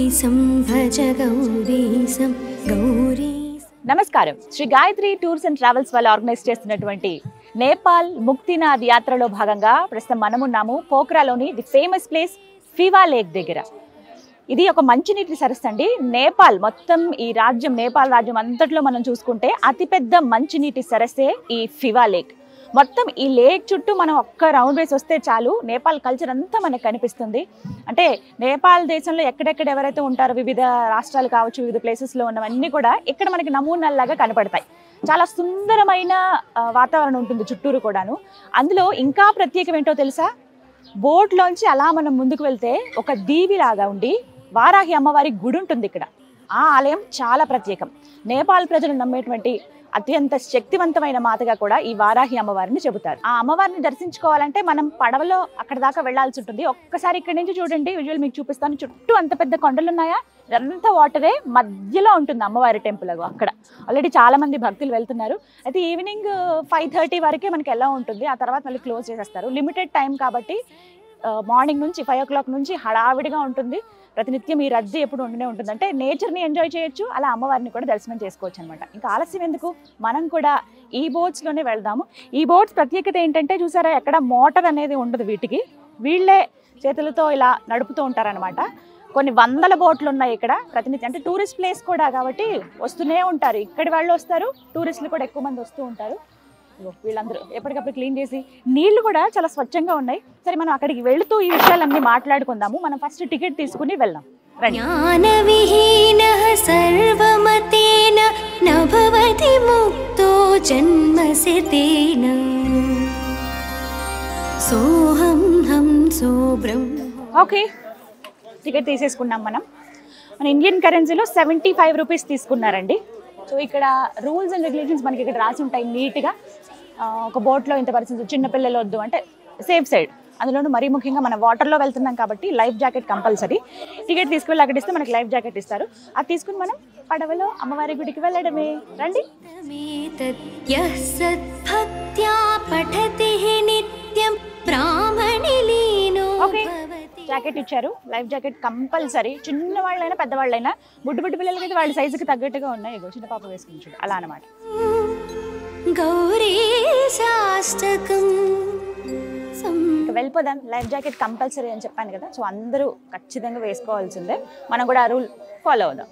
गौरीशं भज गौरीशं गौरी నమస్కారం Shri Gayatri tours and travels వాళ్ళు ఆర్గనైజ్ చేస్తున్నటువంటి నేపాల్ ముక్తినాథ్ యాత్రలో భాగంగా ప్రస్తుతం మనమున్నాము పోఖ్రాలోని the famous place Phewa lake దగ్గర ఇది ఒక మంచినీటి సరస్సు అండి నేపాల్ మొత్తం ఈ రాజ్యం నేపాల్ రాజ్యం అంతట్లో మనం చూసుకుంటే అతిపెద్ద మంచినీటి సరస్సే ఈ ఫివా లేక్ మొత్తం ఈ లేక్ చుట్టూ మనం ఒక్క రౌండ్ వేసి వస్తే చాలు నేపాల్ కల్చర్ అంతా మనకు కనిపిస్తుంది అంటే నేపాల్ దేశంలో ఎక్కడెక్కడ ఎవరైతే ఉంటారో వివిధ రాష్ట్రాలు కావచ్చు వివిధ ప్లేసెస్లో ఉన్నవన్నీ కూడా ఇక్కడ మనకి నమూనాల్లాగా కనపడతాయి చాలా సుందరమైన ఆ, వాతావరణం ఉంటుంది చుట్టూరు కూడాను అందులో ఇంకా ప్రత్యేకం ఏంటో తెలుసా బోట్లోంచి అలా మనం ముందుకు వెళ్తే ఒక దీవిలాగా ఉండి వారాహి అమ్మవారి గుడి ఉంటుంది ఇక్కడ ఆ ఆలయం చాలా ప్రత్యేకం నేపాల్ ప్రజలు నమ్మేటువంటి అత్యంత శక్తివంతమైన మాతగా కూడా ఈ వారాహి అమ్మవారిని చెబుతారు ఆ అమ్మవారిని దర్శించుకోవాలంటే మనం పడవలో అక్కడ దాకా వెళ్లాల్సి ఉంటుంది ఒక్కసారి ఇక్కడి నుంచి చూడండి విజువల్ మీకు చూపిస్తాను చుట్టూ అంత పెద్ద కొండలు ఉన్నాయా ఇదంతా వాటరే మధ్యలో ఉంటుంది అమ్మవారి టెంపుల్ అగో అక్కడ ఆల్రెడీ చాలా మంది భక్తులు వెళ్తున్నారు అయితే ఈవినింగ్ ఫైవ్ థర్టీ వరకే మనకి ఎలా ఉంటుంది ఆ తర్వాత మళ్ళీ క్లోజ్ చేసేస్తారు లిమిటెడ్ టైం కాబట్టి మార్నింగ్ నుంచి ఫైవ్ ఓ క్లాక్ నుంచి హడావిడిగా ఉంటుంది ప్రతినిత్యం ఈ రద్దీ ఎప్పుడు ఉంటూనే ఉంటుంది అంటే నేచర్ని ఎంజాయ్ చేయొచ్చు అలా అమ్మవారిని కూడా దర్శనం చేసుకోవచ్చు అనమాట ఇంకా ఆలస్యం ఎందుకు మనం కూడా ఈ బోట్స్లోనే వెళ్దాము ఈ బోట్స్ ప్రత్యేకత ఏంటంటే చూసారా ఎక్కడ మోటార్ అనేది ఉండదు వీటికి వీళ్ళే చేతులతో ఇలా నడుపుతూ ఉంటారనమాట కొన్ని వందల బోట్లు ఉన్నాయి ఇక్కడ ప్రతినిత్యం అంటే టూరిస్ట్ ప్లేస్ కూడా కాబట్టి వస్తూనే ఉంటారు ఇక్కడి వాళ్ళు వస్తారు టూరిస్టులు కూడా ఎక్కువ మంది వస్తూ ఉంటారు ఇదిగో వీళ్ళందరూ ఎప్పటికప్పుడు క్లీన్ చేసి నీళ్లు కూడా చాలా స్వచ్ఛంగా ఉన్నాయి సరే మనం అక్కడికి వెళుతూ ఈ విషయాలన్నీ మాట్లాడుకుందాము మనం ఫస్ట్ టికెట్ తీసుకుని వెళ్దాం రండి ज्ञानविहीनः सर्वमतेन न भवति मुक्तो जन्मस्य तेन सोऽहं हंसो ब्रह्म ఓకే టికెట్ తీసేసుకున్నాం మనం మన ఇండియన్ కరెన్సీలో సెవెంటీ ఫైవ్ రూపీస్ తీసుకున్నారండి సో ఇక్కడ రూల్స్ అండ్ రెగ్యులేషన్స్ మనకి ఇక్కడ రాసి ఉంటాయి నీట్గా ఒక బోట్లో ఇంత పరిస్థితి చిన్న పిల్లలు వద్దు అంటే సేఫ్ సైడ్ అందులోనూ మరీ ముఖ్యంగా మనం వాటర్లో వెళ్తున్నాం కాబట్టి లైఫ్ జాకెట్ కంపల్సరీ టికెట్ తీసుకువెళ్ళి అక్కడ ఇస్తే మనకి లైఫ్ జాకెట్ ఇస్తారు అది తీసుకుని మనం పడవలో అమ్మవారి గుడికి వెళ్ళడమే రండి तत् यः सद्भक्त्या पठति हि नित्यं ब्राह्मणि लीनो ఓకే भवति జాకెట్ ఇచ్చారు లైఫ్ జాకెట్ కంపల్సరీ చిన్న వాళ్ళైనా పెద్దవాళ్ళైనా బుడ్డు బుడ్డు పిల్లలకి అయితే వాళ్ళ సైజుకి తగ్గట్టుగా ఉన్నాయి ఇగో చిన్న పాప వేసుకుని చూడు అలా అనమాట गौरीशाष्टकम् सं ఇక వెళ్ళిపోదాం లైఫ్ జాకెట్ కంపల్సరీ అని చెప్పాను కదా సో అందరూ ఖచ్చితంగా వేసుకోవాల్సిందే మనం కూడా ఆ రూల్ ఫాలో అవుదాం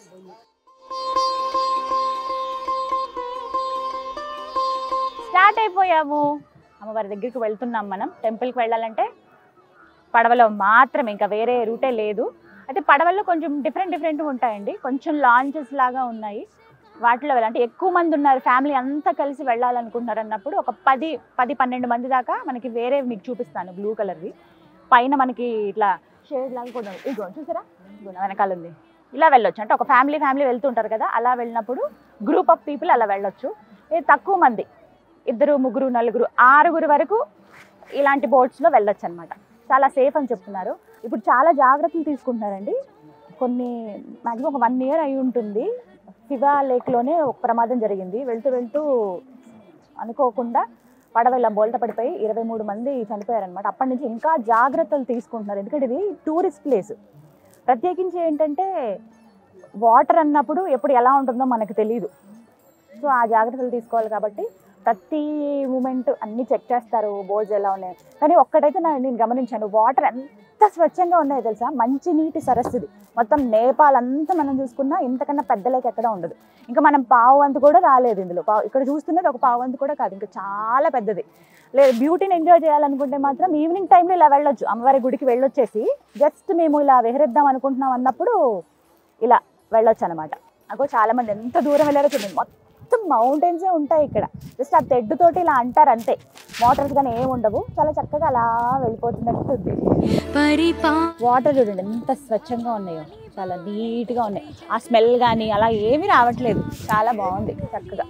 స్టార్ట్ అయిపోయాము అమ్మవారి దగ్గరికి వెళ్తున్నాం మనం టెంపుల్కి వెళ్ళాలంటే పడవలో మాత్రం ఇంకా వేరే రూటే లేదు అయితే పడవల్లో కొంచెం డిఫరెంట్ డిఫరెంట్ ఉంటాయండి కొంచెం లాంచెస్ లాగా ఉన్నాయి వాటిలో వెళ్ళాలి అంటే ఎక్కువ మంది ఉన్నారు ఫ్యామిలీ అంతా కలిసి వెళ్ళాలనుకుంటున్నారు అన్నప్పుడు ఒక పది పది పన్నెండు మంది దాకా మనకి వేరే మీకు చూపిస్తాను బ్లూ కలర్వి పైన మనకి ఇట్లా షేడ్ లాగా కూడా ఉంది. ఇదిగో చూసారా ఇదిగో నా వెనకాల ఉంది ఇలా వెళ్ళొచ్చు అంటే ఒక ఫ్యామిలీ ఫ్యామిలీ వెళ్తుంటారు కదా అలా వెళ్ళినప్పుడు గ్రూప్ ఆఫ్ పీపుల్ అలా వెళ్ళొచ్చు ఇది తక్కువ మంది ఇద్దరు ముగ్గురు నలుగురు ఆరుగురు వరకు ఇలాంటి బోట్స్లో వెళ్ళొచ్చు అనమాట చాలా సేఫ్ అని చెప్తున్నారు ఇప్పుడు చాలా జాగ్రత్తలు తీసుకుంటున్నారండి కొన్ని మాక్సిమం ఒక వన్ ఇయర్ అయి ఉంటుంది శివా లేక్లోనే ఒక ప్రమాదం జరిగింది వెళ్తూ వెళ్తూ అనుకోకుండా పడవ ఇలా బోల్త పడిపోయి ఇరవై మూడు మంది చనిపోయారనమాట అప్పటి నుంచి ఇంకా జాగ్రత్తలు తీసుకుంటున్నారు ఎందుకంటే ఇది టూరిస్ట్ ప్లేస్ ప్రత్యేకించి ఏంటంటే వాటర్ అన్నప్పుడు ఎప్పుడు ఎలా ఉంటుందో మనకు తెలియదు సో ఆ జాగ్రత్తలు తీసుకోవాలి కాబట్టి ప్రతి మూమెంట్ అన్ని చెక్ చేస్తారు బోర్డ్స్ ఎలా ఉన్నాయి కానీ ఒక్కటైతే నా- నేను గమనించాను వాటర్ ఎంత స్వచ్ఛంగా ఉన్నాయో తెలుసా మంచి నీటి సరస్సు ఇది మొత్తం నేపాల్ అంతా మనం చూసుకున్నా ఇంతకన్నా పెద్ద లేక ఎక్కడ ఉండదు ఇంకా మనం పావు వంతు కూడా రాలేదు ఇందులో పావు ఇక్కడ చూస్తున్నది ఒక పావు వంతు కూడా కాదు ఇంకా చాలా పెద్దది లేదు బ్యూటీని ఎంజాయ్ చేయాలనుకుంటే మాత్రం ఈవినింగ్ టైంలో ఇలా వెళ్ళొచ్చు అమ్మవారి గుడికి వెళ్ళొచ్చేసి జస్ట్ మేము ఇలా విహరిద్దాం అనుకుంటున్నాం అన్నప్పుడు ఇలా వెళ్ళొచ్చు అనమాట నాకు చాలా మంది ఎంత దూరం వెళ్ళారో చూడండి మొత్తం మౌంటైన్సే ఉంటాయి ఇక్కడ జస్ట్ ఆ తెడ్డుతోటి ఇలా అంటారు అంతే మోటార్స్ కానీ ఏమి ఉండవు చాలా చక్కగా అలా వెళ్ళిపోతున్నట్టు ఉంది परिपा వాటర్ చూడండి ఎంత స్వచ్ఛంగా ఉన్నాయో చాలా నీట్గా ఉన్నాయి ఆ స్మెల్ కానీ అలా ఏమీ రావట్లేదు చాలా బాగుంది చక్కగా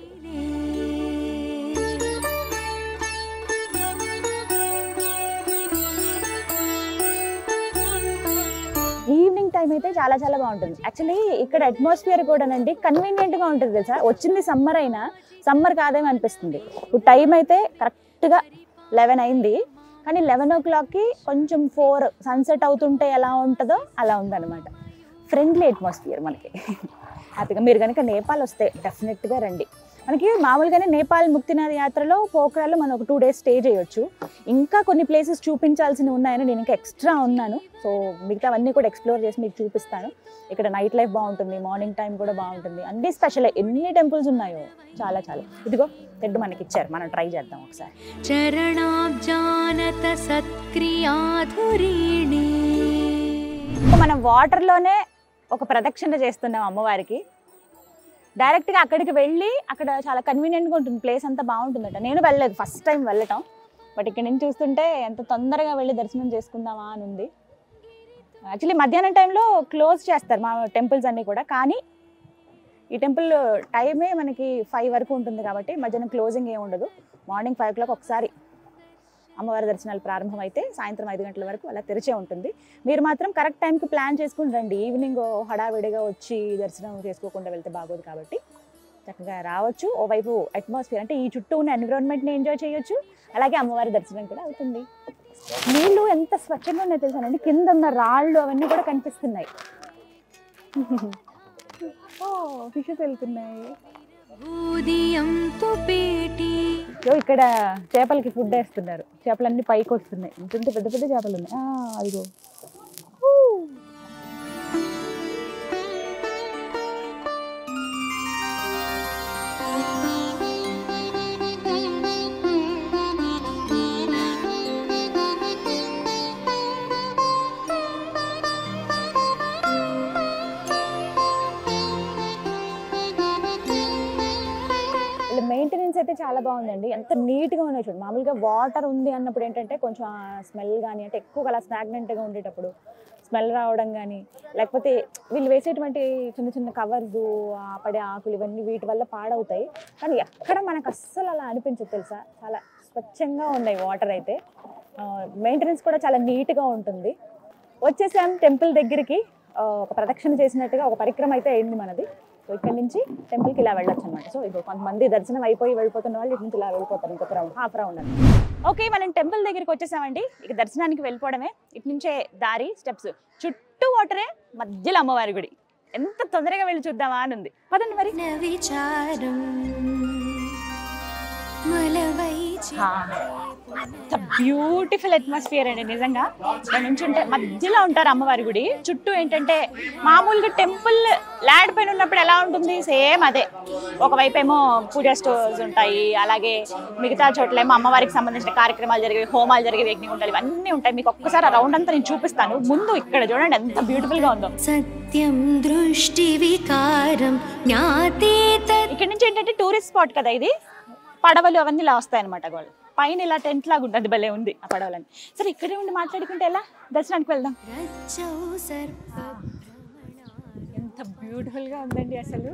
ఈవినింగ్ టైం అయితే చాలా చాలా బాగుంటుంది యాక్చువల్లీ ఇక్కడ అట్మాస్ఫియర్ కూడానండి కన్వీనియంట్ గా ఉంటుంది తెలుసా వచ్చింది సమ్మర్ అయినా సమ్మర్ కాదేమో అనిపిస్తుంది ఇప్పుడు టైం అయితే కరెక్ట్గా లెవెన్ అయింది కానీ లెవెన్ ఓ క్లాక్కి కొంచెం ఫోర్ సన్సెట్ అవుతుంటే ఎలా ఉంటుందో అలా ఉందన్నమాట ఫ్రెండ్లీ అట్మాస్ఫియర్ మనకి హ్యాపీగా మీరు కనుక నేపాల్ వస్తే డెఫినెట్గా రండి మనకి మామూలుగానే నేపాల్ ముక్తినాథ్ యాత్రలో పోఖరాలో మనం ఒక టూ డేస్ స్టే చేయొచ్చు ఇంకా కొన్ని ప్లేసెస్ చూపించాల్సినవి ఉన్నాయని నేను ఇంకా ఎక్స్ట్రా ఉన్నాను సో మిగతావన్నీ కూడా ఎక్స్ప్లోర్ చేసి మీకు చూపిస్తాను ఇక్కడ నైట్ లైఫ్ బాగుంటుంది మార్నింగ్ టైం కూడా బాగుంటుంది అన్ని స్పెషల్ ఎన్ని టెంపుల్స్ ఉన్నాయో చాలా చాలా ఇదిగో తెడ్డు మనకి ఇచ్చారు మనం ట్రై చేద్దాం ఒకసారి चरणाब्जानत सत्क्रियाधुरीणे ఇప్పుడు మనం వాటర్లోనే ఒక ప్రదక్షిణ చేస్తున్నాం అమ్మవారికి డైరెక్ట్గా అక్కడికి వెళ్ళి అక్కడ చాలా కన్వీనియంట్గా ఉంటుంది ప్లేస్ అంతా బాగుంటుందట నేను వెళ్ళలేదు ఫస్ట్ టైం వెళ్ళటం బట్ ఇక్కడ నుంచి చూస్తుంటే ఎంత తొందరగా వెళ్ళి దర్శనం చేసుకుందామా అని ఉంది యాక్చువల్లీ మధ్యాహ్నం టైంలో క్లోజ్ చేస్తారు మా టెంపుల్స్ అన్నీ కూడా కానీ ఈ టెంపుల్ టైమే మనకి ఫైవ్ వరకు ఉంటుంది కాబట్టి మధ్యాహ్నం క్లోజింగ్ ఏమి ఉండదు మార్నింగ్ ఫైవ్ ఓ క్లాక్ ఒకసారి అమ్మవారి దర్శనాలు ప్రారంభం అయితే సాయంత్రం ఐదు గంటల వరకు అలా తెరిచే ఉంటుంది మీరు మాత్రం కరెక్ట్ టైంకి ప్లాన్ చేసుకుని రండి ఈవినింగ్ హడావిడిగా వచ్చి దర్శనం చేసుకోకుండా వెళ్తే బాగోదు కాబట్టి చక్కగా రావచ్చు ఓవైపు అట్మాస్ఫియర్ అంటే ఈ చుట్టూ ఉన్న ఎన్విరాన్మెంట్ని ఎంజాయ్ చేయొచ్చు అలాగే అమ్మవారి దర్శనం కూడా అవుతుంది నీళ్ళు ఎంత స్వచ్ఛంగా ఉన్నాయో తెలుసానండి కింద ఉన్న రాళ్ళు అవన్నీ కూడా కనిపిస్తున్నాయి ఓ ఫిషెస్ వెళ్తున్నాయి भूदियं तु पेटी సో ఇక్కడ చేపలకి ఫుడ్ వేస్తున్నారు చేపలన్నీ పైకి వస్తున్నాయి ఇంత పెద్ద పెద్ద చేపలు ఉన్నాయి ఆ, అదిగో ఊ. వీళ్ళ మెయింటెనెన్స్ అయితే చాలా బాగుందండి ఎంత నీట్గా ఉన్నాయి చూడండి మామూలుగా వాటర్ ఉంది అన్నప్పుడు ఏంటంటే కొంచెం స్మెల్ కానీ అంటే ఎక్కువ అలా స్టాగ్నెంట్గా ఉండేటప్పుడు స్మెల్ రావడం కానీ లేకపోతే వీళ్ళు వేసేటువంటి చిన్న చిన్న కవర్స్ పడే ఆకులు ఇవన్నీ వీటి వల్ల పాడవుతాయి కానీ ఎక్కడ మనకు అస్సలు అలా అనిపించదు తెలుసా చాలా స్వచ్ఛంగా ఉన్నాయి వాటర్ అయితే మెయింటెనెన్స్ కూడా చాలా నీట్గా ఉంటుంది వచ్చేసాం టెంపుల్ దగ్గరికి ఆ, ఒక ప్రదక్షిణ చేసినట్టుగా ఒక పరిక్రమ అయితే అయింది మనది సో ఇక్కడ నుంచి టెంపుల్కి ఇలా వెళ్ళొచ్చు అనమాట సో ఇగో కొంతమంది దర్శనం అయిపోయి వెళ్ళిపోతున్న వాళ్ళు ఇటు నుంచి ఇలా వెళ్ళిపోతారు ఇంకొక రౌండ్ హాఫ్ రౌండ్ అని ఓకే మనం టెంపుల్ దగ్గరికి వచ్చేసామండి ఇక దర్శనానికి వెళ్ళిపోవడమే ఇటు నుంచే దారి స్టెప్స్ చుట్టూ వాటరే మధ్యలో అమ్మవారి గుడి ఎంత తొందరగా వెళ్ళి చూద్దామా అని ఉంది పదండి మరి न विचारम् मलवैचित्रे బ్యూటిఫుల్ అట్మాస్ఫియర్ అండి నిజంగా ఇక్కడ నుంచి ఉంటే మధ్యలో ఉంటారు అమ్మవారి గుడి చుట్టూ ఏంటంటే మామూలుగా టెంపుల్ ల్యాండ్ పైన ఉన్నప్పుడు ఎలా ఉంటుంది సేమ్ అదే ఒకవైపు ఏమో పూజా స్టోర్స్ ఉంటాయి అలాగే మిగతా చోట్ల ఏమో అమ్మవారికి సంబంధించిన కార్యక్రమాలు జరిగేవి హోమాలు జరిగేవి యజ్ఞగుండాలు ఇవన్నీ ఉంటాయి మీకు ఒక్కసారి ఆ రౌండ్ అంతా నేను చూపిస్తాను ముందు ఇక్కడ చూడండి ఎంత బ్యూటిఫుల్ గా ఉందో सत्यं दृष्टिविकारं ज्ञाते तत् ఇక్కడ నుంచి ఏంటంటే టూరిస్ట్ స్పాట్ కదా ఇది పడవలు అవన్నీ ఇలా వస్తాయి అనమాట వాళ్ళు పైన ఇలా టెంట్ లాగా ఉంటుంది భలే ఉంది ఆ పడవలని సరే ఇక్కడే ఉండి మాట్లాడుకుంటే ఎలా దర్శనానికి వెళ్దాం रज्जौ ఎంత బ్యూటిఫుల్ గా ఉందండి అసలు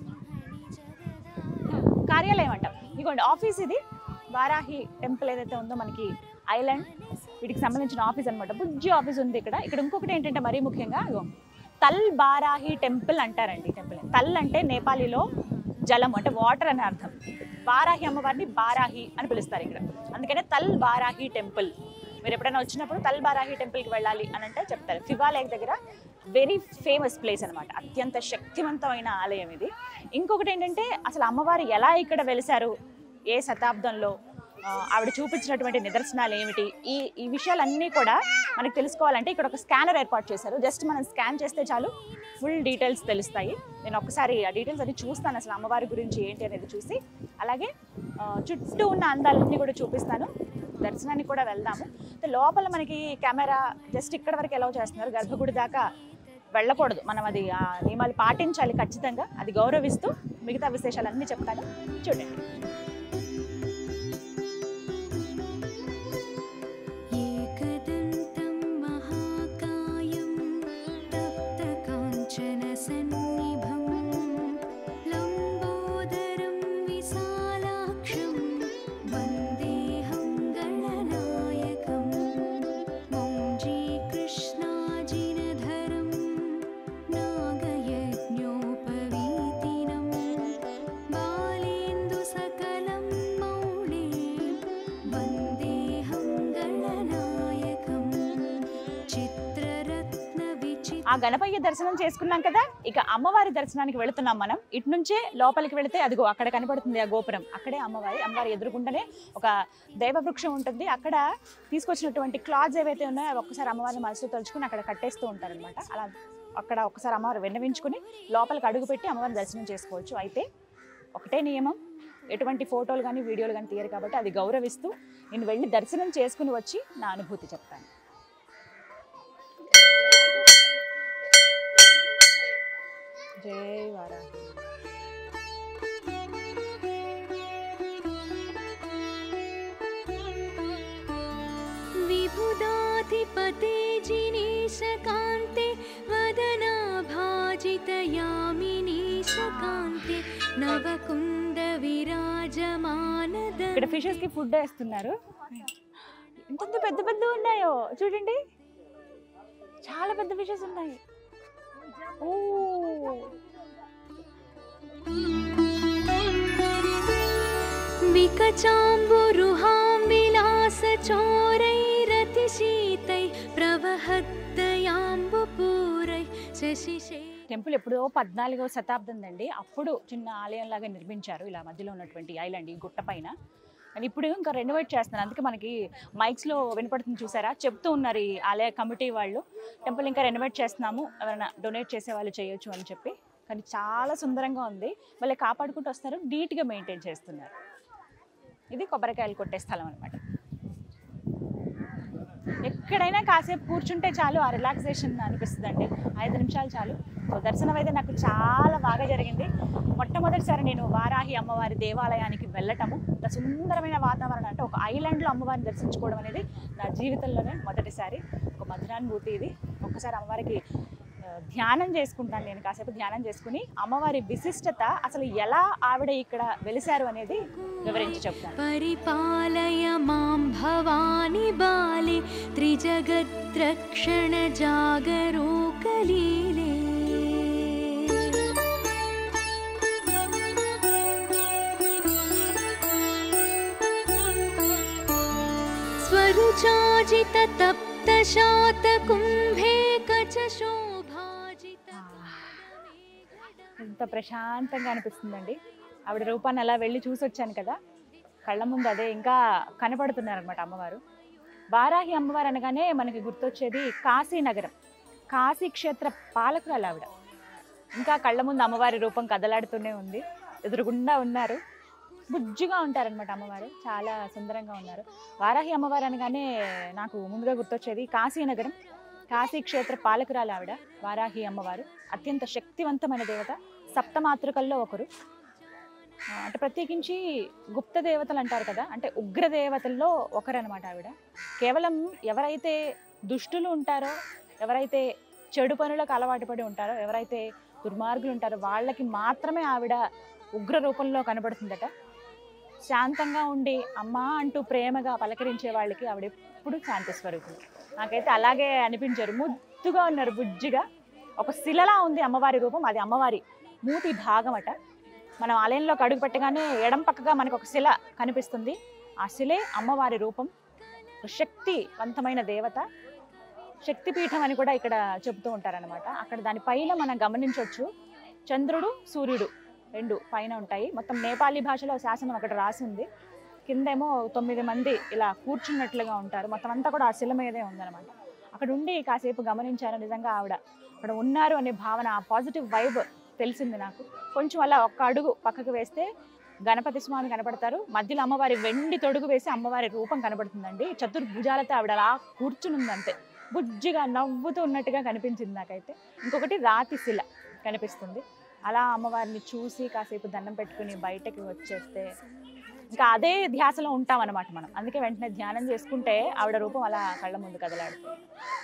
కార్యాలయం అంటాం ఇదిగోండి ఆఫీస్ ఇది వారాహి టెంపుల్ ఏదైతే ఉందో మనకి ఐలాండ్ వీటికి సంబంధించిన ఆఫీస్ అన్నమాట బుజ్జి ఆఫీస్ ఉంది ఇక్కడ ఇక్కడ ఇంకొకటి ఏంటంటే మరీ ముఖ్యంగా ఇగో తల్ బారాహి టెంపుల్ అంటారండి ఈ టెంపుల్ తల్ అంటే నేపాలీలో జలం అంటే వాటర్ అనే అర్థం బారాహి అమ్మవారిని బారాహి అని పిలుస్తారు ఇక్కడ అందుకనే తల్ బారాహి టెంపుల్ మీరు ఎప్పుడైనా వచ్చినప్పుడు తల్ బారాహి టెంపుల్కి వెళ్ళాలి అని అంటే చెప్తారు ఫివా లేక్ దగ్గర వెరీ ఫేమస్ ప్లేస్ అనమాట అత్యంత శక్తివంతమైన ఆలయం ఇది ఇంకొకటి ఏంటంటే అసలు అమ్మవారు ఎలా ఇక్కడ వెలిశారు ఏ శతాబ్దంలో ఆ, ఆవిడ చూపించినటువంటి నిదర్శనాలు ఏమిటి ఈ ఈ విషయాలన్నీ కూడా మనకు తెలుసుకోవాలంటే ఇక్కడ ఒక స్కానర్ ఏర్పాటు చేశారు జస్ట్ మనం స్కాన్ చేస్తే చాలు ఫుల్ డీటెయిల్స్ తెలుస్తాయి నేను ఒకసారి ఆ డీటెయిల్స్ అన్ని చూస్తాను అసలు అమ్మవారి గురించి ఏంటి అనేది చూసి అలాగే ఆ, చుట్టూ ఉన్న అందాలన్నీ కూడా చూపిస్తాను దర్శనానికి కూడా వెళ్దాము అయితే లోపల మనకి కెమెరా జస్ట్ ఇక్కడ వరకు ఎలా చేస్తున్నారు గర్భగుడి దాకా వెళ్ళకూడదు మనం అది ఆ నియమాలు పాటించాలి ఖచ్చితంగా అది గౌరవిస్తూ మిగతా విశేషాలన్నీ చెప్తాను చూడండి एकदन्तं महाकायं तप्तकाञ्चनसन्निभं लम्बोदरं विशालाक्षं वन्देऽहं गणनायकं मौञ्जीकृष्णाजिनधरं नागयज्ञोपवीतिनं बालेन्दुसकल ఆ గణపయ్య దర్శనం చేసుకున్నాం కదా ఇక అమ్మవారి దర్శనానికి వెళుతున్నాం మనం ఇటు నుంచే లోపలికి వెళితే అదిగో అక్కడ కనపడుతుంది ఆ గోపురం అక్కడే అమ్మవారి అమ్మవారి ఎదురుగుండనే ఒక దైవవృక్షం ఉంటుంది అక్కడ తీసుకొచ్చినటువంటి క్లాత్స్ ఏవైతే ఉన్నాయో అవి ఒక్కసారి అమ్మవారిని మనసులో తలుచుకుని అక్కడ కట్టేస్తూ ఉంటారనమాట అలా అక్కడ ఒకసారి అమ్మవారు విన్నవించుకుని లోపలికి అడుగు పెట్టి అమ్మవారిని దర్శనం చేసుకోవచ్చు అయితే ఒకటే నియమం ఎటువంటి ఫోటోలు కానీ వీడియోలు కానీ తీయరు కాబట్టి అది గౌరవిస్తూ నేను వెళ్ళి దర్శనం చేసుకుని వచ్చి నా అనుభూతి చెప్తాను జై వారాహి विबुधाधिपते जिनेशकान्ते वदनाभाजितयामिनीशकान्ते नवकुन्दविराजमानद ఇక్కడ ఫిషెస్ కి ఫుడ్ వేస్తున్నారు ఎంత పెద్ద పెద్ద ఉన్నాయో చూడండి చాలా పెద్ద ఫిషెస్ ఉన్నాయి ఓ विकचाम्बुरुहां विलासचोरैरतिशीतैः प्रवहद्दयाम्बुपूरैः शशिशे టెంపుల్ ఎప్పుడో పద్నాలుగవ శతాబ్దం అండి అప్పుడు చిన్న ఆలయం లాగా నిర్మించారు ఇలా మధ్యలో ఉన్నటువంటి ఐలాండ్ ఈ గుట్ట పైన కానీ ఇప్పుడు ఇంకా రెనోవేట్ చేస్తున్నారు అందుకే మనకి మైక్స్లో వినపడుతుంది చూసారా చెప్తూ ఉన్నారు ఈ ఆలయ కమిటీ వాళ్ళు టెంపుల్ ఇంకా రెనోవేట్ చేస్తున్నాము ఎవరైనా డొనేట్ చేసే వాళ్ళు చేయొచ్చు అని చెప్పి కానీ చాలా సుందరంగా ఉంది వాళ్ళే కాపాడుకుంటూ వస్తారు నీట్గా మెయింటైన్ చేస్తున్నారు ఇది కొబ్బరికాయలు కొట్టే స్థలం అనమాట ఎక్కడైనా కాసేపు కూర్చుంటే చాలు ఆ రిలాక్సేషన్ అనిపిస్తుంది అండి ఐదు నిమిషాలు చాలు సో దర్శనం అయితే నాకు చాలా బాగా జరిగింది మొట్టమొదటిసారి నేను వారాహి అమ్మవారి దేవాలయానికి వెళ్ళటము ఇంత సుందరమైన వాతావరణం అంటే ఒక ఐలాండ్లో అమ్మవారిని దర్శించుకోవడం అనేది నా జీవితంలోనే మొదటిసారి ఒక మధురానుభూతి ఇది ఒక్కసారి అమ్మవారికి ఆ, ధ్యానం చేసుకుంటాను నేను కాసేపు ధ్యానం చేసుకుని అమ్మవారి విశిష్టత అసలు ఎలా ఆవిడ ఇక్కడ వెలిశారు అనేది వివరించి చెప్తాను परिपालय मां भवानि बाले त्रिजगद्रक्षणजागरूकलीले स्वरुचाजिततप्तशातकुम्भे कचशोभाजित ఎంత ప్రశాంతంగా అనిపిస్తుందండి ఆవిడ రూపాన్ని అలా వెళ్ళి చూసి వచ్చాను కదా కళ్ళ ముందు అదే ఇంకా కనపడుతున్నారనమాట అమ్మవారు వారాహి అమ్మవారు అనగానే మనకి గుర్తొచ్చేది కాశీ నగరం కాశీ క్షేత్ర పాలకురాలు ఆవిడ ఇంకా కళ్ళ ముందు అమ్మవారి రూపం కదలాడుతూనే ఉంది ఎదురుగుండా ఉన్నారు బుజ్జిగా ఉంటారనమాట అమ్మవారు చాలా సుందరంగా ఉన్నారు వారాహి అమ్మవారు అనగానే నాకు ముందుగా గుర్తొచ్చేది కాశీ నగరం కాశీ క్షేత్ర పాలకురాలు ఆవిడ వారాహి అమ్మవారు అత్యంత శక్తివంతమైన దేవత సప్తమాతృకల్లో ఒకరు ఆ, అంటే ప్రత్యేకించి గుప్త దేవతలు అంటారు కదా అంటే ఉగ్ర దేవతల్లో ఒకరనమాట ఆవిడ కేవలం ఎవరైతే దుష్టులు ఉంటారో ఎవరైతే చెడు పనులకు అలవాటు పడి ఉంటారో ఎవరైతే దుర్మార్గులు ఉంటారో వాళ్ళకి మాత్రమే ఆవిడ ఉగ్ర రూపంలో కనబడుతుందట శాంతంగా ఉండి అమ్మా అంటూ ప్రేమగా పలకరించే వాళ్ళకి ఆవిడ ఎప్పుడు శాంతి స్వరూపులు నాకైతే అలాగే అనిపించారు ముద్దుగా ఉన్నారు బుజ్జిగా ఒక శిలలా ఉంది అమ్మవారి రూపం అది అమ్మవారి మూతి భాగం అట మనం ఆలయంలోకి అడుగు పెట్టగానే ఎడం పక్కగా మనకు ఒక శిల కనిపిస్తుంది ఆ శిలే అమ్మవారి రూపం ఒక శక్తివంతమైన దేవత శక్తిపీఠం అని కూడా ఇక్కడ చెబుతూ ఉంటారనమాట అక్కడ దానిపైన మనం గమనించవచ్చు చంద్రుడు సూర్యుడు రెండు పైన ఉంటాయి మొత్తం నేపాలీ భాషలో శాసనం అక్కడ రాసి ఉంది కిందేమో తొమ్మిది మంది ఇలా కూర్చున్నట్లుగా ఉంటారు మొత్తం అంతా కూడా ఆ శిల మీదే ఉందన్నమాట అక్కడ ఉండి కాసేపు గమనించాను నిజంగా ఆవిడ అక్కడ ఉన్నారు అనే భావన ఆ పాజిటివ్ వైబ్ తెలిసింది నాకు కొంచెం అలా ఒక్క అడుగు పక్కకు వేస్తే గణపతి స్వామి కనపడతారు మధ్యలో అమ్మవారి వెండి తొడుగు వేసి అమ్మవారి రూపం కనబడుతుందండి చతుర్భుజాలతో ఆవిడ అలా కూర్చుని ఉంది అంతే బుజ్జిగా నవ్వుతూ ఉన్నట్టుగా కనిపించింది నాకైతే ఇంకొకటి రాతి శిల కనిపిస్తుంది అలా అమ్మవారిని చూసి కాసేపు దండం పెట్టుకుని బయటకి వచ్చేస్తే ఇంకా అదే ధ్యాసలో ఉంటాం అనమాట మనం అందుకే వెంటనే ధ్యానం చేసుకుంటే ఆవిడ రూపం అలా కళ్ళ ముందు కదలాడుతుంది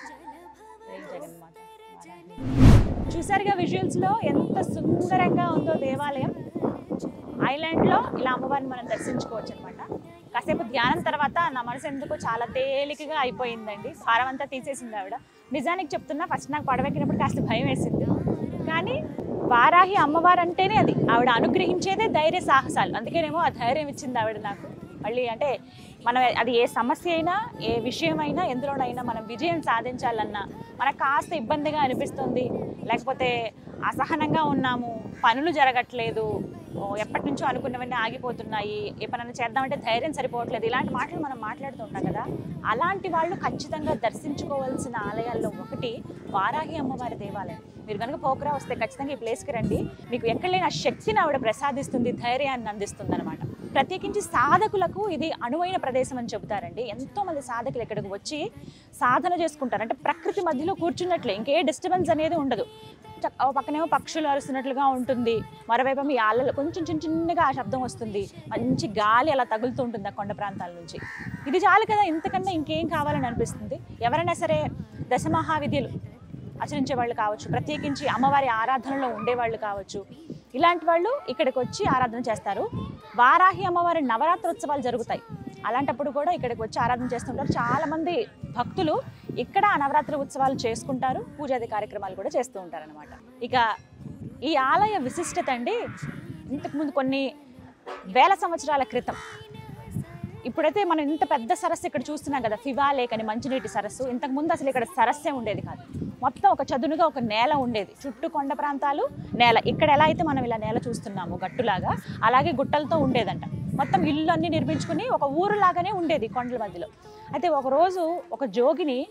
జై జగన్మాత వారాహి. చూసారుగా విజువల్స్ లో ఎంత సుందరంగా ఉందో దేవాలయం ఐలాండ్ లో ఇలా అమ్మవారిని మనం దర్శించుకోవచ్చు అనమాట కాసేపు ధ్యానం తర్వాత నా మనసు ఎందుకు చాలా తేలికగా అయిపోయిందండి భారం అంతా తీసేసింది ఆవిడ నిజానికి చెప్తున్నా ఫస్ట్ నాకు పడవెక్కినప్పుడు కాస్త భయం వేసింది కానీ వారాహి అమ్మవారు అంటేనే అది ఆవిడ అనుగ్రహించేదే ధైర్య సాహసాలు అందుకేనేమో ఆ ధైర్యం ఇచ్చింది ఆవిడ నాకు మళ్ళీ అంటే మనం అది ఏ సమస్య అయినా ఏ విషయమైనా ఎందులోనైనా మనం విజయం సాధించాలన్నా మనకు కాస్త ఇబ్బందిగా అనిపిస్తుంది లేకపోతే అసహనంగా ఉన్నాము పనులు జరగట్లేదు ఓ, ఎప్పటి నుంచో అనుకున్నవన్నీ ఆగిపోతున్నాయి ఏ పనైనా చేద్దామంటే ధైర్యం సరిపోవట్లేదు ఇలాంటి మాటలు మనం మాట్లాడుతూ ఉంటాం కదా అలాంటి వాళ్ళు ఖచ్చితంగా దర్శించుకోవాల్సిన ఆలయాల్లో ఒకటి వారాహి అమ్మవారి దేవాలయం మీరు కనుక పోకరా వస్తే ఖచ్చితంగా ఈ ప్లేస్కి రండి మీకు ఎక్కడ లేని ఆ శక్తిని ఆవిడ ప్రసాదిస్తుంది ధైర్యాన్ని అందిస్తుంది అనమాట ప్రత్యేకించి సాధకులకు ఇది అనువైన ప్రదేశం అని చెబుతారండి ఎంతో మంది సాధకులు ఇక్కడికి వచ్చి సాధన చేసుకుంటారు అంటే ప్రకృతి మధ్యలో కూర్చున్నట్లే ఇంకే డిస్టర్బెన్స్ అనేది ఉండదు చక్- ఓ పక్కనేమో పక్షులు అరుస్తున్నట్లుగా ఉంటుంది మరోవైపు మీ ఆళ్ళలో కొంచెం చిన్న చిన్నగా ఆ శబ్దం వస్తుంది మంచి గాలి అలా తగులుతూ ఉంటుంది ఆ కొండ ప్రాంతాల నుంచి ఇది చాలు కదా ఇంతకన్నా ఇంకేం కావాలని అనిపిస్తుంది ఎవరైనా సరే దశమహావిద్యలు ఆచరించే వాళ్ళు కావచ్చు ప్రత్యేకించి అమ్మవారి ఆరాధనలో ఉండేవాళ్ళు కావచ్చు ఇలాంటి వాళ్ళు ఇక్కడికి వచ్చి ఆరాధన చేస్తారు వారాహి అమ్మవారి నవరాత్రోత్సవాలు జరుగుతాయి అలాంటప్పుడు కూడా ఇక్కడికి వచ్చి ఆరాధన చేస్తుంటారు చాలా మంది భక్తులు ఇక్కడ ఆ నవరాత్రి ఉత్సవాలు చేసుకుంటారు పూజాది కార్యక్రమాలు కూడా చేస్తూ ఉంటారు అనమాట ఇక ఈ ఆలయ విశిష్టత అండి ఇంతకుముందు కొన్ని వేల సంవత్సరాల క్రితం ఇప్పుడైతే మనం ఇంత పెద్ద సరస్సు ఇక్కడ చూస్తున్నాం కదా ఫివా లేక్ అని మంచినీటి సరస్సు ఇంతకు ముందు అసలు ఇక్కడ సరస్సే ఉండేది కాదు మొత్తం ఒక చదునుగా ఒక నేల ఉండేది చుట్టూ కొండ ప్రాంతాలు నేల ఇక్కడ ఎలా అయితే మనం ఇలా నేల చూస్తున్నాము గట్టులాగా అలాగే గుట్టలతో ఉండేదంట మొత్తం ఇల్లు అన్ని నిర్మించుకుని ఒక ఊరులాగానే ఉండేది కొండల మధ్యలో అయితే ఒక రోజు ఒక జోగిని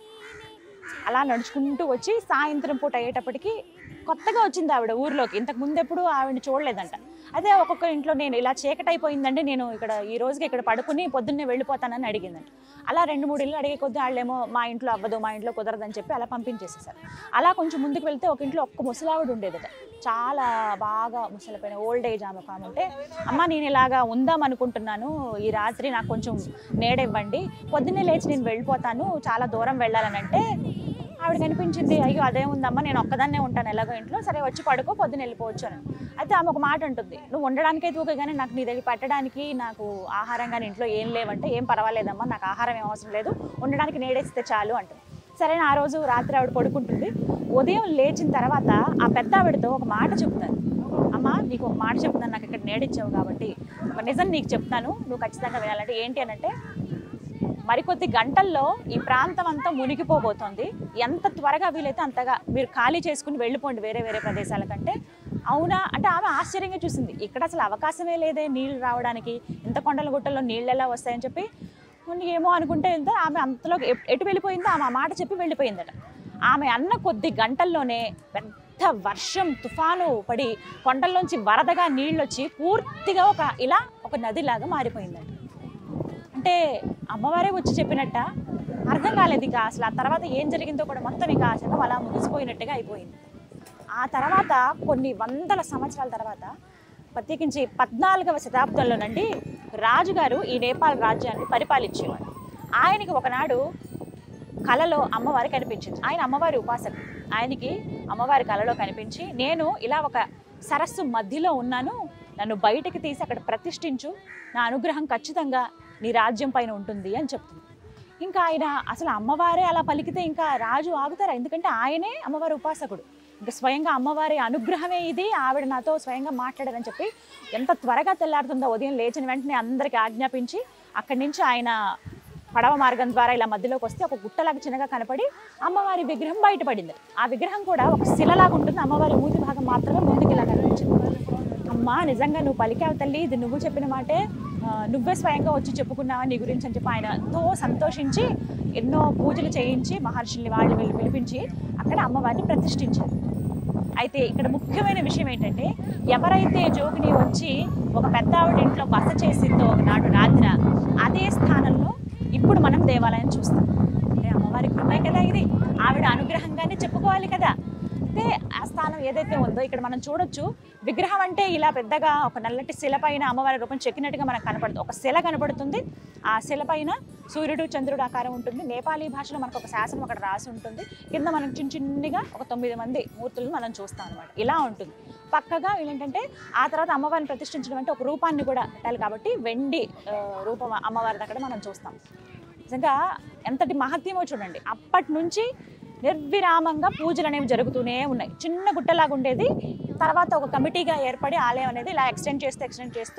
అలా నడుచుకుంటూ వచ్చి సాయంత్రం పూట అయ్యేటప్పటికి కొత్తగా వచ్చింది ఆవిడ ఊర్లోకి ఇంతకు ముందు ఎప్పుడు ఆవిడని చూడలేదంట అదే ఒక్కొక్క ఇంట్లో నేను ఇలా చీకటి అయిపోయిందండి నేను ఇక్కడ ఈ రోజుకి ఇక్కడ పడుకుని పొద్దున్నే వెళ్ళిపోతానని అడిగిందంట అలా రెండు మూడు ఇల్లు అడిగే కొద్దీ వాళ్ళేమో మా ఇంట్లో అవ్వదు మా ఇంట్లో కుదరదని చెప్పి అలా పంపించేసేసారు అలా కొంచెం ముందుకు వెళ్తే ఒక ఇంట్లో ఒక్క ముసలావిడ ఉండేదట చాలా బాగా ముసలిపోయిన ఓల్డ్ ఏజ్ ఆమె ఒక ఆమె ఉంటే అమ్మ నేను ఇలాగా ఉందాం అనుకుంటున్నాను ఈ రాత్రి నాకు కొంచెం నీడివ్వండి పొద్దున్నే లేచి నేను వెళ్ళిపోతాను చాలా దూరం వెళ్ళాలని అంటే ఆవిడ కనిపించింది అయ్యో అదే ఉందమ్మా నేను ఒక్కదాన్నే ఉంటాను ఎలాగో ఇంట్లో సరే వచ్చి పడుకో పొద్దున్న వెళ్ళిపోవచ్చు అని అయితే ఆమె ఒక మాట ఉంటుంది నువ్వు ఉండడానికి అయితే ఊకే కానీ నాకు నీ దగ్గర పెట్టడానికి నాకు ఆహారం కానీ ఇంట్లో ఏం లేవంటే ఏం పర్వాలేదమ్మా నాకు ఆహారం ఏం అవసరం లేదు ఉండడానికి నేడేస్తే చాలు అంటుంది సరే ఆ రోజు రాత్రి ఆవిడ పడుకుంటుంది ఉదయం లేచిన తర్వాత ఆ పెద్ద ఆవిడతో ఒక మాట చెప్తారు అమ్మా నీకు ఒక మాట చెప్తున్నాను నాకు ఇక్కడ నేడిచ్చావు కాబట్టి ఒక నిజం నీకు చెప్తాను నువ్వు ఖచ్చితంగా వినాలంటే ఏంటి అని అంటే మరికొద్ది గంటల్లో ఈ ప్రాంతం అంతా మునిగిపోబోతోంది ఎంత త్వరగా వీలైతే అంతగా మీరు ఖాళీ చేసుకుని వెళ్ళిపోండి వేరే వేరే ప్రదేశాల కంటే అవునా అంటే ఆమె ఆశ్చర్యంగా చూసింది ఇక్కడ అసలు అవకాశమే లేదే నీళ్ళు రావడానికి ఇంత కొండల గుట్టల్లో నీళ్ళు ఎలా వస్తాయని చెప్పి "ఉన్ని ఏమో అనుకుంటే ఎంత ఆమె అంతలో ఎ- ఎటు వెళ్ళిపోయిందో ఆమె ఆ మాట చెప్పి వెళ్ళిపోయిందట ఆమె అన్న కొద్ది గంటల్లోనే పెద్ద వర్షం తుఫాను పడి కొండల్లోంచి వరదగా నీళ్ళు వచ్చి పూర్తిగా ఒక ఇలా ఒక నదిలాగా మారిపోయిందట అంటే అమ్మవారే వచ్చి చెప్పినట్ట అర్థం కాలేదు ఇక అసలు ఆ తర్వాత ఏం జరిగిందో కూడా మొత్తం ఇక ఆ శవం అలా ముగిసిపోయినట్టుగా అయిపోయింది ఆ తర్వాత కొన్ని వందల సంవత్సరాల తర్వాత ప్రత్యేకించి పద్నాలుగవ శతాబ్దంలోనండి రాజుగారు ఈ నేపాల్ రాజ్యాన్ని పరిపాలించేవాడు ఆయనకి ఒకనాడు కలలో అమ్మవారి కనిపించింది ఆయన అమ్మవారి ఉపాసకుడు ఆయనకి అమ్మవారి కలలో కనిపించి నేను ఇలా ఒక సరస్సు మధ్యలో ఉన్నాను నన్ను బయటకు తీసి అక్కడ ప్రతిష్ఠించు నా అనుగ్రహం ఖచ్చితంగా నీ రాజ్యం పైన ఉంటుంది అని చెప్తుంది ఇంకా ఆయన అసలు అమ్మవారే అలా పలికితే ఇంకా రాజు ఆగుతారా ఎందుకంటే ఆయనే అమ్మవారి ఉపాసకుడు ఇంకా స్వయంగా అమ్మవారి అనుగ్రహమే ఇది ఆవిడ నాతో స్వయంగా మాట్లాడారని చెప్పి ఎంత త్వరగా తెల్లారుతుందో ఉదయం లేచిన వెంటనే అందరికీ ఆజ్ఞాపించి అక్కడి నుంచి ఆయన పడవ మార్గం ద్వారా ఇలా మధ్యలోకి వస్తే ఒక గుట్టలాగా చిన్నగా కనపడి అమ్మవారి విగ్రహం బయటపడింది ఆ విగ్రహం కూడా ఒక శిలలాగా ఉంటుంది అమ్మవారి మూతి భాగం మాత్రమే ముందుకు ఇలా కనిపించింది అమ్మా నిజంగా నువ్వు పలికావు తల్లి ఇది నువ్వు చెప్పిన మాటే ఆ, నువ్వే స్వయంగా వచ్చి చెప్పుకున్నావా నీ గురించి అని చెప్పి ఆయన ఎంతో సంతోషించి ఎన్నో పూజలు చేయించి మహర్షుల్ని వాళ్ళు వీళ్ళు పిలిపించి అక్కడ అమ్మవారిని ప్రతిష్ఠించారు అయితే ఇక్కడ ముఖ్యమైన విషయం ఏంటంటే ఎవరైతే జోగిని వచ్చి ఒక పెద్ద ఆవిడ ఇంట్లో బస చేసిందో ఒకనాడు రాత్రి అదే స్థానంలో ఇప్పుడు మనం దేవాలయం చూస్తాం అంటే అమ్మవారి కృపే కదా ఇది ఆవిడ అనుగ్రహంగానే చెప్పుకోవాలి కదా అంటే ఆ స్థానం ఏదైతే ఉందో ఇక్కడ మనం చూడొచ్చు విగ్రహం అంటే ఇలా పెద్దగా ఒక నల్లటి శిల పైన అమ్మవారి రూపం చెక్కినట్టుగా మనకు కనపడుతుంది ఒక శిల కనపడుతుంది ఆ శిల పైన సూర్యుడు చంద్రుడు ఆకారం ఉంటుంది నేపాలీ భాషలో మనకు ఒక శాసనం అక్కడ రాసి ఉంటుంది కింద మనం చిన్న చిన్నగా ఒక తొమ్మిది మంది మూర్తులను మనం చూస్తాం అనమాట ఇలా ఉంటుంది పక్కగా ఏంటంటే ఆ తర్వాత అమ్మవారిని ప్రతిష్ఠించడం అంటే ఒక రూపాన్ని కూడా పెట్టాలి కాబట్టి వెండి ఆ, రూపం అమ్మవారిది అక్కడ మనం చూస్తాం నిజంగా ఎంతటి మహత్యమో చూడండి అప్పటి నుంచి నిర్విరామంగా పూజలు అనేవి జరుగుతూనే ఉన్నాయి చిన్న గుట్టలాగా ఉండేది తర్వాత ఒక కమిటీగా ఏర్పడి ఆలయం అనేది ఇలా ఎక్స్టెండ్ చేస్తూ ఎక్స్టెండ్ చేస్తూ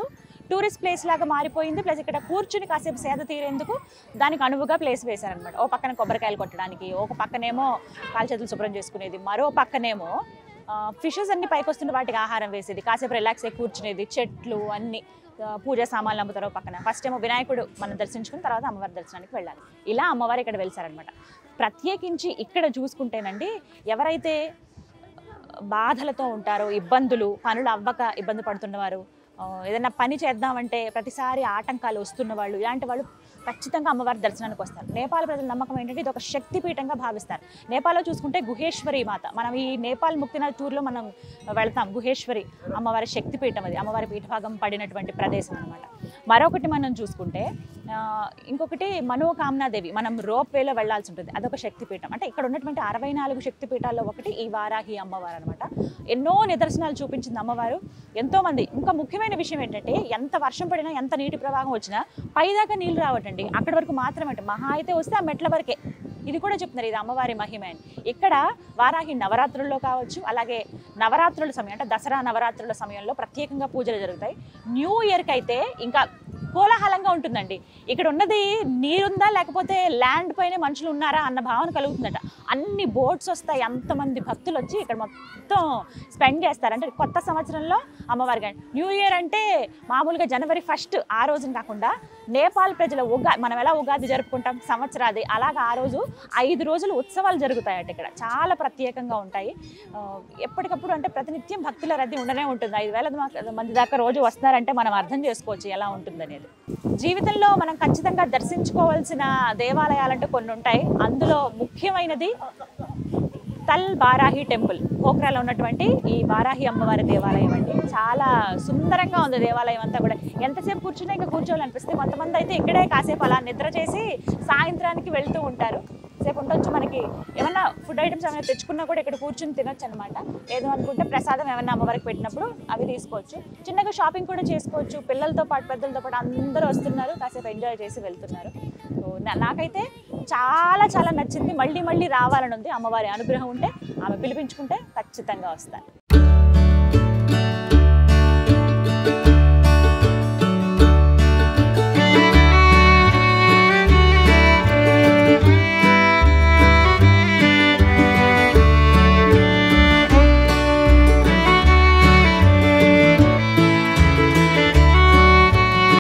టూరిస్ట్ ప్లేస్ లాగా మారిపోయింది ప్లస్ ఇక్కడ కూర్చుని కాసేపు సేద తీరేందుకు దానికి అనువుగా ప్లేస్ వేశారనమాట ఓ పక్కన కొబ్బరికాయలు కొట్టడానికి ఒక పక్కనేమో కాలు చేతులు శుభ్రం చేసుకునేది మరో పక్కనేమో ఫిషెస్ అన్ని పైకి వస్తున్న వాటికి ఆహారం వేసేది కాసేపు రిలాక్స్ అయ్యి కూర్చునేది చెట్లు అన్ని ఆ, పూజా సామాన్లు అమ్ముతారో పక్కన ఫస్ట్ ఏమో వినాయకుడు మనం దర్శించుకుని తర్వాత అమ్మవారి దర్శనానికి వెళ్ళాలి ఇలా అమ్మవారు ఇక్కడ వెళ్తారనమాట ప్రత్యేకించి ఇక్కడ చూసుకుంటేనండి ఎవరైతే బాధలతో ఉంటారో ఇబ్బందులు పనులు అవ్వక ఇబ్బంది పడుతున్నవారు ఆ, ఏదైనా పని చేద్దామంటే ప్రతిసారి ఆటంకాలు వస్తున్న వాళ్ళు ఇలాంటి వాళ్ళు ఖచ్చితంగా అమ్మవారి దర్శనానికి వస్తారు నేపాల్ ప్రజల నమ్మకం ఏంటంటే ఇది ఒక శక్తిపీఠంగా భావిస్తారు నేపాల్లో చూసుకుంటే గుహేశ్వరి మాత మనం ఈ నేపాల్ ముక్తినాథ్ టూర్లో మనం వెళ్తాం గుహేశ్వరి అమ్మవారి శక్తిపీఠం అది అమ్మవారి పీఠభాగం పడినటువంటి ప్రదేశం అనమాట మరొకటి మనం చూసుకుంటే ఆ, ఇంకొకటి మనోకామనాదేవి మనం రోప్ వేలో వెళ్ళాల్సి ఉంటుంది అదొక శక్తిపీఠం అంటే ఇక్కడ ఉన్నటువంటి అరవై నాలుగు శక్తిపీఠాల్లో ఒకటి ఈ వారాహి అమ్మవారు అనమాట ఎన్నో నిదర్శనాలు చూపించింది అమ్మవారు ఎంతోమంది ఇంకా ముఖ్యమైన విషయం ఏంటంటే ఎంత వర్షం పడినా ఎంత నీటి ప్రవాహం వచ్చినా పైదాకా నీళ్లు రావటండి అక్కడి వరకు మాత్రమే అంటే మహా అయితే వస్తే ఆ మెట్ల వరకే ఇది కూడా చెప్తున్నారు ఇది అమ్మవారి మహిమ అని ఇక్కడ వారాహి నవరాత్రుల్లో కావచ్చు అలాగే నవరాత్రుల సమయం అంటే దసరా నవరాత్రుల సమయంలో ప్రత్యేకంగా పూజలు జరుగుతాయి న్యూ ఇయర్కి అయితే ఇంకా కోలాహలంగా ఉంటుందండి ఇక్కడ ఉన్నది నీరుందా లేకపోతే ల్యాండ్ పైన మనుషులు ఉన్నారా అన్న భావన కలుగుతుందట అన్ని బోట్స్ వస్తాయి అంతమంది భక్తులు వచ్చి ఇక్కడ మొత్తం స్పెండ్ చేస్తారు అంటే కొత్త సంవత్సరంలో అమ్మవారి గారి న్యూ ఇయర్ అంటే మామూలుగా జనవరి ఫస్ట్ ఆ రోజున కాకుండా నేపాల్ ప్రజల ఉగా మనం ఎలా ఉగాది జరుపుకుంటాం సంవత్సరాది అలాగా ఆ రోజు ఐదు రోజులు ఉత్సవాలు జరుగుతాయట ఇక్కడ చాలా ప్రత్యేకంగా ఉంటాయి ఆ, ఎప్పటికప్పుడు అంటే ప్రతినిత్యం భక్తుల రద్దీ ఉండనే ఉంటుంది ఐదు వేల దాకా- మంది దాకా రోజు వస్తున్నారంటే మనం అర్థం చేసుకోవచ్చు ఎలా ఉంటుందనేది జీవితంలో మనం ఖచ్చితంగా దర్శించుకోవాల్సిన దేవాలయాలంటూ కొన్ని ఉంటాయి అందులో ముఖ్యమైనది తల్ బారాహి టెంపుల్ పోఖ్రాలో ఉన్నటువంటి ఈ బారాహి అమ్మవారి దేవాలయం అండి చాలా సుందరంగా ఉంది దేవాలయం అంతా కూడా ఎంతసేపు కూర్చున్నా ఇంకా కూర్చోవాలనిపిస్తుంది కొంతమంది అయితే ఇక్కడే కాసేపు అలా నిద్ర చేసి సాయంత్రానికి వెళ్తూ ఉంటారు సేపు ఉండొచ్చు మనకి ఏమన్నా ఫుడ్ ఐటమ్స్ ఏమైనా తెచ్చుకున్నా కూడా ఇక్కడ కూర్చుని తినొచ్చు అనమాట ఏదో అనుకుంటే ప్రసాదం ఏమైనా అమ్మవారికి పెట్టినప్పుడు అవి తీసుకోవచ్చు చిన్నగా షాపింగ్ కూడా చేసుకోవచ్చు పిల్లలతో పాటు పెద్దలతో పాటు అందరూ వస్తున్నారు కాసేపు ఎంజాయ్ చేసి వెళ్తున్నారు సో నా- నాకైతే చాలా చాలా నచ్చింది మళ్ళీ మళ్ళీ రావాలని ఉంది అమ్మవారి అనుగ్రహం ఉంటే ఆమె పిలిపించుకుంటే ఖచ్చితంగా వస్తాను